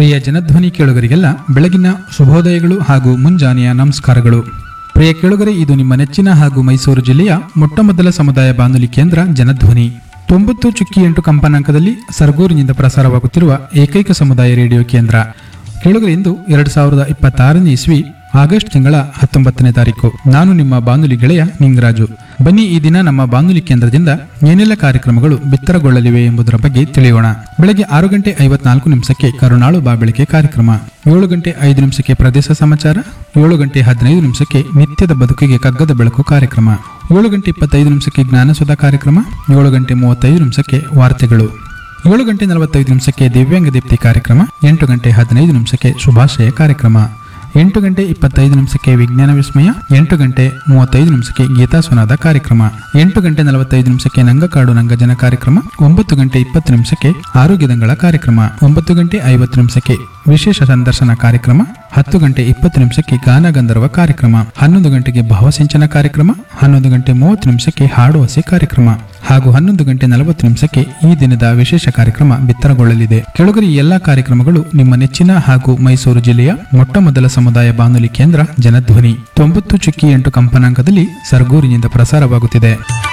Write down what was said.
ಪ್ರಿಯ ಜನಧ್ವನಿ ಕೇಳುಗರಿಗೆಲ್ಲ ಬೆಳಗಿನ ಶುಭೋದಯಗಳು ಹಾಗೂ ಮುಂಜಾನೆಯ ನಮಸ್ಕಾರಗಳು ಪ್ರಿಯ ಕೇಳುಗರೆ ಇದು ನಿಮ್ಮ ನೆಚ್ಚಿನ ಹಾಗೂ ಮೈಸೂರು ಜಿಲ್ಲೆಯ ಮೊಟ್ಟಮೊದಲ ಸಮುದಾಯ ಬಾನುಲಿ ಕೇಂದ್ರ ಜನಧ್ವನಿ ತೊಂಬತ್ತು ಚುಕ್ಕಿ ಎಂಟು ಕಂಪನಾಂಕದಲ್ಲಿ ಸರ್ಗೂರಿನಿಂದ ಪ್ರಸಾರವಾಗುತ್ತಿರುವ ಏಕೈಕ ಸಮುದಾಯ ರೇಡಿಯೋ ಕೇಂದ್ರ ಕೇಳುಗರೆ ಇಂದು ಎರಡು ಸಾವಿರದ ಇಪ್ಪತ್ತಾರನೇ ಇಸ್ವಿ ಆಗಸ್ಟ್ ತಿಂಗಳ ಹತ್ತೊಂಬತ್ತನೇ ತಾರೀಕು ನಾನು ನಿಮ್ಮ ಬಾನುಲಿ ಗೆಳೆಯ ನಿಂಗರಾಜು ಬನ್ನಿ ಈ ದಿನ ನಮ್ಮ ಬಾನುಲಿ ಕೇಂದ್ರದಿಂದ ಏನೆಲ್ಲ ಕಾರ್ಯಕ್ರಮಗಳು ಬಿತ್ತರಗೊಳ್ಳಲಿವೆ ಎಂಬುದರ ಬಗ್ಗೆ ತಿಳಿಯೋಣ ಬೆಳಗ್ಗೆ ಆರು ಗಂಟೆ ಐವತ್ನಾಲ್ಕು ನಿಮಿಷಕ್ಕೆ ಕರುಣಾಳು ಬಾಬೆಳಕೆ ಕಾರ್ಯಕ್ರಮ ಏಳು ಗಂಟೆ ಐದು ನಿಮಿಷಕ್ಕೆ ಪ್ರದೇಶ ಸಮಾಚಾರ ಏಳು ಗಂಟೆ ಹದಿನೈದು ನಿಮಿಷಕ್ಕೆ ನಿತ್ಯದ ಬದುಕಿಗೆ ಕಗ್ಗದ ಬೆಳಕು ಕಾರ್ಯಕ್ರಮ ಏಳು ಗಂಟೆ ಇಪ್ಪತ್ತೈದು ನಿಮಿಷಕ್ಕೆ ಜ್ಞಾನಸುಧಾ ಕಾರ್ಯಕ್ರಮ ಏಳು ಗಂಟೆ ಮೂವತ್ತೈದು ನಿಮಿಷಕ್ಕೆ ವಾರ್ತೆಗಳು ಏಳು ಗಂಟೆ ನಲವತ್ತೈದು ನಿಮಿಷಕ್ಕೆ ದಿವ್ಯಾಂಗ ದೀಪ್ತಿ ಕಾರ್ಯಕ್ರಮ ಎಂಟು ಗಂಟೆ ಹದಿನೈದು ನಿಮಿಷಕ್ಕೆ ಶುಭಾಶಯ ಕಾರ್ಯಕ್ರಮ ಎಂಟು ಗಂಟೆ ಇಪ್ಪತ್ತೈದು ನಿಮಿಷಕ್ಕೆ ವಿಜ್ಞಾನ ವಿಸ್ಮಯ ಎಂಟು ಗಂಟೆ ಮೂವತ್ತೈದು ನಿಮಿಷಕ್ಕೆ ಗೀತಾ ಸುನಾದ ಕಾರ್ಯಕ್ರಮ ಎಂಟು ಗಂಟೆ ನಲವತ್ತೈದು ನಿಮಿಷಕ್ಕೆ ನಂಗಕಾಡು ನಂಗಜನ ಕಾರ್ಯಕ್ರಮ ಒಂಬತ್ತು ಗಂಟೆ ಇಪ್ಪತ್ತು ನಿಮಿಷಕ್ಕೆ ಆರೋಗ್ಯದಂಗಳ ಕಾರ್ಯಕ್ರಮ ಒಂಬತ್ತು ಗಂಟೆ ಐವತ್ತು ನಿಮಿಷಕ್ಕೆ ವಿಶೇಷ ಸಂದರ್ಶನ ಕಾರ್ಯಕ್ರಮ ಹತ್ತು ಗಂಟೆ ಇಪ್ಪತ್ತು ನಿಮಿಷಕ್ಕೆ ಗಾನ ಗಂಧರ್ವ ಕಾರ್ಯಕ್ರಮ ಹನ್ನೊಂದು ಗಂಟೆಗೆ ಭಾವಸಿಂಚನ ಕಾರ್ಯಕ್ರಮ ಹನ್ನೊಂದು ಗಂಟೆ ಮೂವತ್ತು ನಿಮಿಷಕ್ಕೆ ಹಾಡು ಹಸಿ ಕಾರ್ಯಕ್ರಮ ಹಾಗೂ ಹನ್ನೊಂದು ಗಂಟೆ ನಲವತ್ತು ನಿಮಿಷಕ್ಕೆ ಈ ದಿನದ ವಿಶೇಷ ಕಾರ್ಯಕ್ರಮ ಬಿತ್ತರಗೊಳ್ಳಲಿದೆ ಕೆಳಗರಿ ಎಲ್ಲಾ ಕಾರ್ಯಕ್ರಮಗಳು ನಿಮ್ಮ ನೆಚ್ಚಿನ ಹಾಗೂ ಮೈಸೂರು ಜಿಲ್ಲೆಯ ಮೊಟ್ಟಮೊದಲ ಸಮುದಾಯ ಬಾನುಲಿ ಕೇಂದ್ರ ಜನಧ್ವನಿ ತೊಂಬತ್ತು ಚುಕ್ಕಿ ಎಂಟು ಕಂಪನಾಂಕದಲ್ಲಿ ಸರ್ಗೂರಿನಿಂದ ಪ್ರಸಾರವಾಗುತ್ತಿದೆ